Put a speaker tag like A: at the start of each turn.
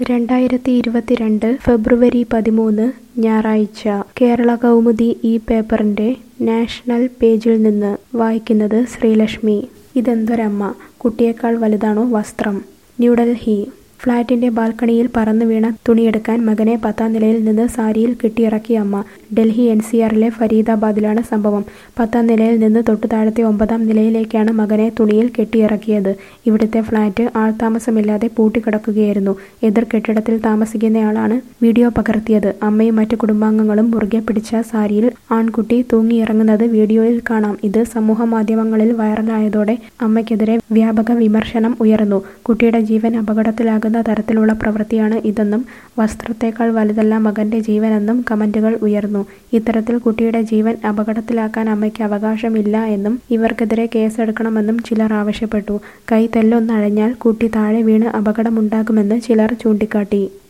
A: രണ്ടായിരത്തി ഇരുപത്തിരണ്ട് ഫെബ്രുവരി പതിമൂന്ന് ഞായറാഴ്ച കേരള കൗമുദി ഈ പേപ്പറിന്റെ നാഷണൽ പേജിൽ നിന്ന് വായിക്കുന്നത് ശ്രീലക്ഷ്മി ഇതെന്തൊരമ്മ കുട്ടിയേക്കാൾ വലുതാണോ വസ്ത്രം ന്യൂഡൽഹി ഫ്ളാറ്റിന്റെ ബാൽക്കണിയിൽ പറന്നു വീണ തുണിയെടുക്കാൻ മകനെ പത്താം നിലയിൽ നിന്ന് സാരിയിൽ കെട്ടിയിറക്കിയ അമ്മ ഡൽഹി എൻ സി ആറിലെ ഫരീദാബാദിലാണ് സംഭവം പത്താം നിലയിൽ നിന്ന് തൊട്ടു താഴത്തെ ഒമ്പതാം നിലയിലേക്കാണ് മകനെ തുണിയിൽ കെട്ടിയിറക്കിയത് ഇവിടുത്തെ ഫ്ളാറ്റ് ആൾതാമസമില്ലാതെ പൂട്ടിക്കിടക്കുകയായിരുന്നു എതിർ കെട്ടിടത്തിൽ താമസിക്കുന്നയാളാണ് വീഡിയോ പകർത്തിയത് അമ്മയും മറ്റു കുടുംബാംഗങ്ങളും മുറുകെ പിടിച്ച സാരിയിൽ ആൺകുട്ടി തൂങ്ങിയിറങ്ങുന്നത് വീഡിയോയിൽ കാണാം ഇത് സമൂഹ മാധ്യമങ്ങളിൽ വൈറലായതോടെ അമ്മയ്ക്കെതിരെ വ്യാപക വിമർശനം ഉയർന്നു കുട്ടിയുടെ ജീവൻ അപകടത്തിലാകുന്ന തരത്തിലുള്ള പ്രവൃത്തിയാണ് ഇതെന്നും വസ്ത്രത്തേക്കാൾ വലുതല്ല മകന്റെ ജീവനെന്നും കമന്റുകൾ ഉയർന്നു ഇത്തരത്തിൽ കുട്ടിയുടെ ജീവൻ അപകടത്തിലാക്കാൻ അമ്മയ്ക്ക് അവകാശമില്ല എന്നും ഇവർക്കെതിരെ കേസെടുക്കണമെന്നും ചിലർ ആവശ്യപ്പെട്ടു കൈ തെല്ലൊന്നഴഞ്ഞാൽ കുട്ടി താഴെ വീണ് അപകടമുണ്ടാകുമെന്ന് ചിലർ ചൂണ്ടിക്കാട്ടി